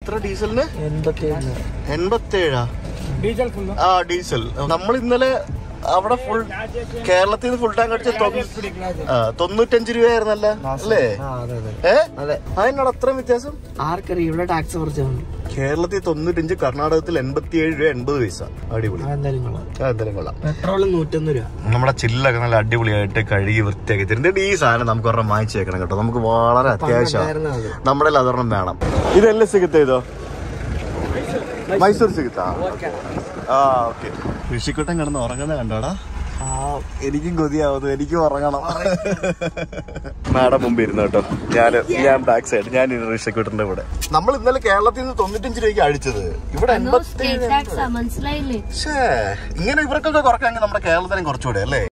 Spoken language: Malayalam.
എത്ര ഡീസലിന് എൺപത്തി ഏഴ് എൺപത്തേഴാ ಡೀಸೆಲ್ ಫುಲ್ ആ ഡീസൽ നമ്മൾ ഇന്നലെ അവിടെ ഫുൾ കേരളത്തിൽ നിന്ന് ഫുൾ ടാങ്ക് അടിച്ച തൊണ്ണൂ- ആ, തൊണ്ണൂറ്റഞ്ച് രൂപയായിരുന്നല്ല അല്ലേ ആ അതെ അതെ ഏ അതെ അതിനോട് അത്ര വ്യത്യാസം ആർക്കറിയാം ഇവിടെ ടാക്സ് കുറച്ചാണ് കേരളത്തിൽ തൊണ്ണൂറ്റഞ്ച് കർണാടകത്തിൽ എൺപത്തിയേഴ് രൂപ എൺപത് പൈസ അടിപൊളി അതെന്തായാലും കൊള്ളാം ആ, എന്തായാലും കൊള്ളാം പെട്രോൾ നൂറ്റൊന്ന് രൂപ നമ്മുടെ ചില്ലൊക്കെ നല്ല അടിപൊളിയായിട്ട് കഴുകി വൃത്തിയാക്കി തരുന്നുണ്ട് ഈ സാധനം നമുക്ക് ഒരെണ്ണം വാങ്ങിച്ചു വെക്കണം കേട്ടോ നമുക്ക് വളരെ അത്യാവശ്യമാണ് ഉണ്ടായിരുന്നത് അത്. നമ്മുടെ കയ്യിൽ അതൊരെണ്ണം വേണം ഇതെല്ലാം സിഗത്ത ഇതോ മൈസൂർ സിഗത്ത ആ ഓക്കെ ഋഷിക്കുട്ടൻ കിടന്ന് ഉറങ്ങുന്ന കണ്ടോടാ ആ എനിക്കും കൊതിയാവുന്നു എനിക്കും ഉറങ്ങണം മാഡം മുമ്പ് ഇരുന്നു കേട്ടോ ഞാൻ ഞാൻ ബാക്ക് സൈഡ് ഞാൻ ഋഷിക്കുട്ടന്റെ കൂടെ നമ്മൾ ഇന്നലെ കേരളത്തിൽ നിന്ന് തൊണ്ണൂറ്റഞ്ച് രൂപയ്ക്ക് അടിച്ചത് ഇവിടെ എൺപത്തി സ്റ്റേറ്റ് ടാക്സ് മനസ്സിലായില്ലേ ഇങ്ങനെ ഇവർക്കൊക്കെ കുറയ്ക്കാമെങ്കിൽ നമ്മുടെ കേരളത്തിനും കുറച്ചുകൂടെ അല്ലേ